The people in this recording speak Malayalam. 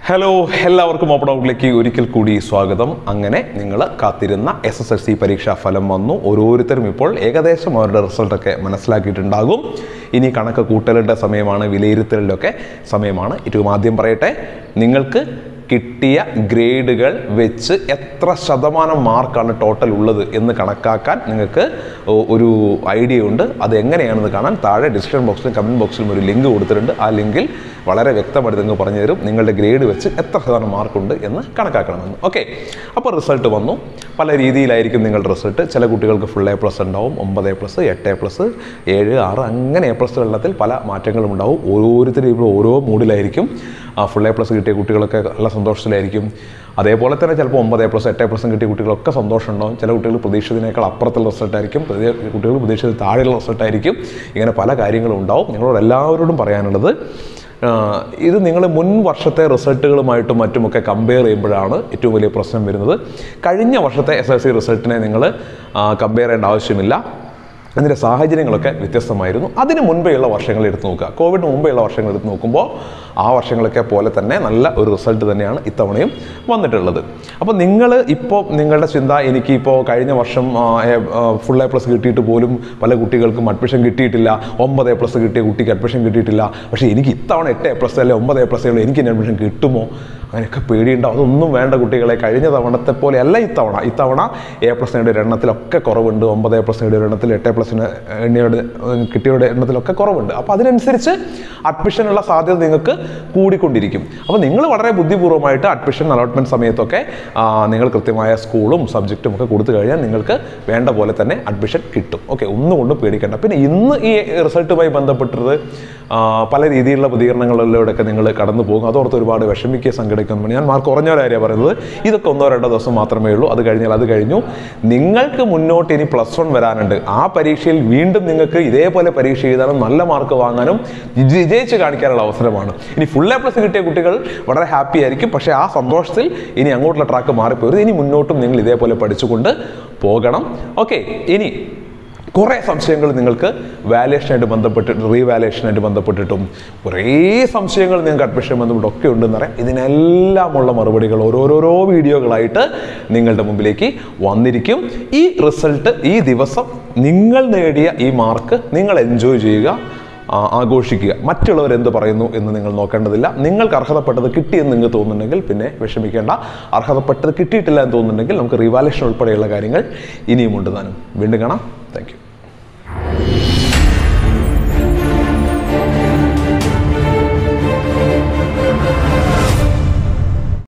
ഹലോ എല്ലാവർക്കും ഓപ്പൺ ഔട്ടിലേക്ക് ഒരിക്കൽ കൂടി സ്വാഗതം അങ്ങനെ നിങ്ങൾ കാത്തിരുന്ന എസ് എസ് എൽ സി പരീക്ഷാ ഫലം വന്നു ഓരോരുത്തരും ഇപ്പോൾ ഏകദേശം അവരുടെ റിസൾട്ടൊക്കെ മനസ്സിലാക്കിയിട്ടുണ്ടാകും ഇനി കണക്ക് കൂട്ടലുടെ സമയമാണ് വിലയിരുത്തലിൻ്റെ ഒക്കെ സമയമാണ് ഏറ്റവും ആദ്യം പറയട്ടെ നിങ്ങൾക്ക് കിട്ടിയ ഗ്രേഡുകൾ വെച്ച് എത്ര ശതമാനം മാർക്കാണ് ടോട്ടൽ ഉള്ളത് എന്ന് കണക്കാക്കാൻ നിങ്ങൾക്ക് ഒ- ഒരു ഐഡിയ ഉണ്ട് അത് എങ്ങനെയാണെന്ന് കാണാൻ താഴെ ഡിസ്ക്രിപ്ഷൻ ബോക്സിലും കമൻറ്റ് ബോക്സിലും ഒരു ലിങ്ക് കൊടുത്തിട്ടുണ്ട് ആ ലിങ്കിൽ വളരെ വ്യക്തമായിട്ട് നിങ്ങൾക്ക് പറഞ്ഞു തരും നിങ്ങളുടെ ഗ്രേഡ് വെച്ച് എത്ര ശതമാനം മാർക്കുണ്ട് എന്ന് കണക്കാക്കണമെന്ന് ഓക്കെ അപ്പോൾ റിസൾട്ട് വന്നു പല രീതിയിലായിരിക്കും നിങ്ങളുടെ റിസൾട്ട് ചില കുട്ടികൾക്ക് ഫുൾ എ പ്ലസ് ഉണ്ടാവും ഒമ്പത് എ പ്ലസ് എട്ട് എ പ്ലസ് ഏഴ് ആറ് അങ്ങനെ എ പ്ലസ് എണ്ണത്തിൽ പല മാറ്റങ്ങളും ഉണ്ടാവും ഓരോരുത്തരും ഇപ്പോൾ ഓരോ മൂഡിലായിരിക്കും ഫുൾ എ പ്ലസ് കിട്ടിയ കുട്ടികളൊക്കെ നല്ല സന്തോഷത്തിലായിരിക്കും അതേപോലെ തന്നെ ചിലപ്പോൾ ഒമ്പത് എ പ്ലസ് എട്ട് എ പ്ലസും കിട്ടിയ കുട്ടികളൊക്കെ സന്തോഷം ഉണ്ടാവും ചില കുട്ടികൾ പ്രതീക്ഷിച്ചതിനേക്കാൾ അപ്പുറത്തുള്ള റിസൾട്ട് ആയിരിക്കും പ്രതി- കുട്ടികൾ പ്രതീക്ഷിച്ചത് താഴെയുള്ള റിസൾട്ട് ആയിരിക്കും ഇങ്ങനെ പല കാര്യങ്ങളും ഉണ്ടാവും നിങ്ങളോട് എല്ലാവരോടും പറയാനുള്ളത് ആഹ് ഇത് നിങ്ങൾ മുൻ വർഷത്തെ റിസൾട്ടുകളുമായിട്ടും മറ്റുമൊക്കെ കമ്പയർ ചെയ്യുമ്പോഴാണ് ഏറ്റവും വലിയ പ്രശ്നം വരുന്നത് കഴിഞ്ഞ വർഷത്തെ എസ് എൽ സി റിസൾട്ടിനെ നിങ്ങൾ കമ്പയർ ചെയ്യേണ്ട ആവശ്യമില്ല അതിൻ്റെ സാഹചര്യങ്ങളൊക്കെ വ്യത്യസ്തമായിരുന്നു അതിന് മുൻപേയുള്ള വർഷങ്ങൾ എടുത്ത് നോക്കുക കോവിഡ് മുമ്പേയുള്ള വർഷങ്ങൾ എടുത്ത് നോക്കുമ്പോൾ ആ വർഷങ്ങളൊക്കെ പോലെ തന്നെ നല്ല ഒരു റിസൾട്ട് തന്നെയാണ് ഇത്തവണയും വന്നിട്ടുള്ളത് അപ്പോൾ നിങ്ങൾ ഇപ്പോൾ നിങ്ങളുടെ ചിന്ത എനിക്ക് ഇപ്പോൾ കഴിഞ്ഞ വർഷം ഫുൾ എ പ്ലസ് കിട്ടിയിട്ട് പോലും പല കുട്ടികൾക്കും അഡ്മിഷൻ കിട്ടിയിട്ടില്ല ഒമ്പത് എ പ്ലസ് കിട്ടിയ കുട്ടിക്ക് അഡ്മിഷൻ കിട്ടിയിട്ടില്ല പക്ഷേ എനിക്ക് ഇത്തവണ എട്ട് എ പ്ലസ് അല്ലെ ഒമ്പത് എ പ്ലസ് ഉള്ളൂ എനിക്ക് അഡ്മിഷൻ കിട്ടുമോ അങ്ങനെയൊക്കെ പേടിയുണ്ടാവും അതൊന്നും വേണ്ട കുട്ടികളെ കഴിഞ്ഞ തവണത്തെ പോലെ അല്ല ഇത്തവണ ഇത്തവണ എ പ്ലസ് നേടിയ എണ്ണത്തിലൊക്കെ കുറവുണ്ട് ഒമ്പത് എ പ്ലസ് നേടിയ എണ്ണത്തിൽ എട്ട് എ പ്ലസിന് എണ്ണിയുടെ കിട്ടിയവരുടെ എണ്ണത്തിലൊക്കെ കുറവുണ്ട് അപ്പോൾ അതിനനുസരിച്ച് അഡ്മിഷനുള്ള സാധ്യത നിങ്ങൾക്ക് കൂടിക്കൊണ്ടിരിക്കും അപ്പോൾ നിങ്ങൾ വളരെ ബുദ്ധിപൂർവ്വമായിട്ട് അഡ്മിഷൻ അലോട്ട്മെൻറ്റ് സമയത്തൊക്കെ ആ, നിങ്ങൾ കൃത്യമായ സ്കൂളും സബ്ജക്റ്റും ഒക്കെ കൊടുത്തു കഴിഞ്ഞാൽ നിങ്ങൾക്ക് വേണ്ട പോലെ തന്നെ അഡ്മിഷൻ കിട്ടും ഓക്കെ ഒന്നുകൊണ്ടും പേടിക്കേണ്ട പിന്നെ ഇന്ന് ഈ റിസൾട്ടുമായി ബന്ധപ്പെട്ടത് ആ, പല രീതിയിലുള്ള പ്രതികരണങ്ങളിലൂടെയൊക്കെ നിങ്ങൾ കടന്നു പോകും അതോർത്ത് ഒരുപാട് വിഷമിക്കുക സംഘടിക്കുന്നു ഞാൻ മാർക്ക് കുറഞ്ഞ ഒരു കാര്യമാണ് പറയുന്നത് ഇതൊക്കെ ഒന്നോ രണ്ടോ ദിവസം മാത്രമേ ഉള്ളൂ അത് കഴിഞ്ഞാൽ അത് കഴിഞ്ഞു നിങ്ങൾക്ക് മുന്നോട്ട് ഇനി പ്ലസ് വൺ വരാനുണ്ട് ആ പരീക്ഷയിൽ വീണ്ടും നിങ്ങൾക്ക് ഇതേപോലെ പരീക്ഷ എഴുതാനും നല്ല മാർക്ക് വാങ്ങാനും വിജ- വിജയിച്ച് കാണിക്കാനുള്ള അവസരമാണ് ഇനി ഫുൾ എ പ്ലസ് കിട്ടിയ കുട്ടികൾ വളരെ ഹാപ്പി ആയിരിക്കും പക്ഷേ ആ സന്തോഷത്തിൽ ഇനി അങ്ങോട്ടുള്ള ട്രാക്ക് മാറിപ്പോയത് ഇനി മുന്നോട്ടും നിങ്ങൾ ഇതേപോലെ പഠിച്ചുകൊണ്ട് പോകണം ഓക്കെ ഇനി കുറേ സംശയങ്ങൾ നിങ്ങൾക്ക് വാലേഷനായിട്ട് ബന്ധപ്പെട്ട് റീവാലേഷനായിട്ട് ബന്ധപ്പെട്ടിട്ടും കുറേ സംശയങ്ങൾ നിങ്ങൾക്ക് അഡ്മിഷൻ ബന്ധപ്പെട്ടൊക്കെ ഉണ്ടെന്ന് പറയാം ഇതിനെല്ലാമുള്ള മറുപടികൾ ഓരോരോരോ വീഡിയോകളായിട്ട് നിങ്ങളുടെ മുമ്പിലേക്ക് വന്നിരിക്കും ഈ റിസൾട്ട് ഈ ദിവസം നിങ്ങൾ നേടിയ ഈ മാർക്ക് നിങ്ങൾ എൻജോയ് ചെയ്യുക ആ, ആഘോഷിക്കുക മറ്റുള്ളവർ എന്ത് പറയുന്നു എന്ന് നിങ്ങൾ നോക്കേണ്ടതില്ല നിങ്ങൾക്ക് അർഹതപ്പെട്ടത് കിട്ടിയെന്ന് നിങ്ങൾക്ക് തോന്നുന്നുണ്ടെങ്കിൽ പിന്നെ വിഷമിക്കേണ്ട അർഹതപ്പെട്ടത് കിട്ടിയിട്ടില്ല എന്ന് തോന്നുന്നുണ്ടെങ്കിൽ നമുക്ക് റിവാലേഷൻ ഉൾപ്പെടെയുള്ള കാര്യങ്ങൾ ഇനിയുമുണ്ട് താനും വീണ്ടും കാണാം താങ്ക് യു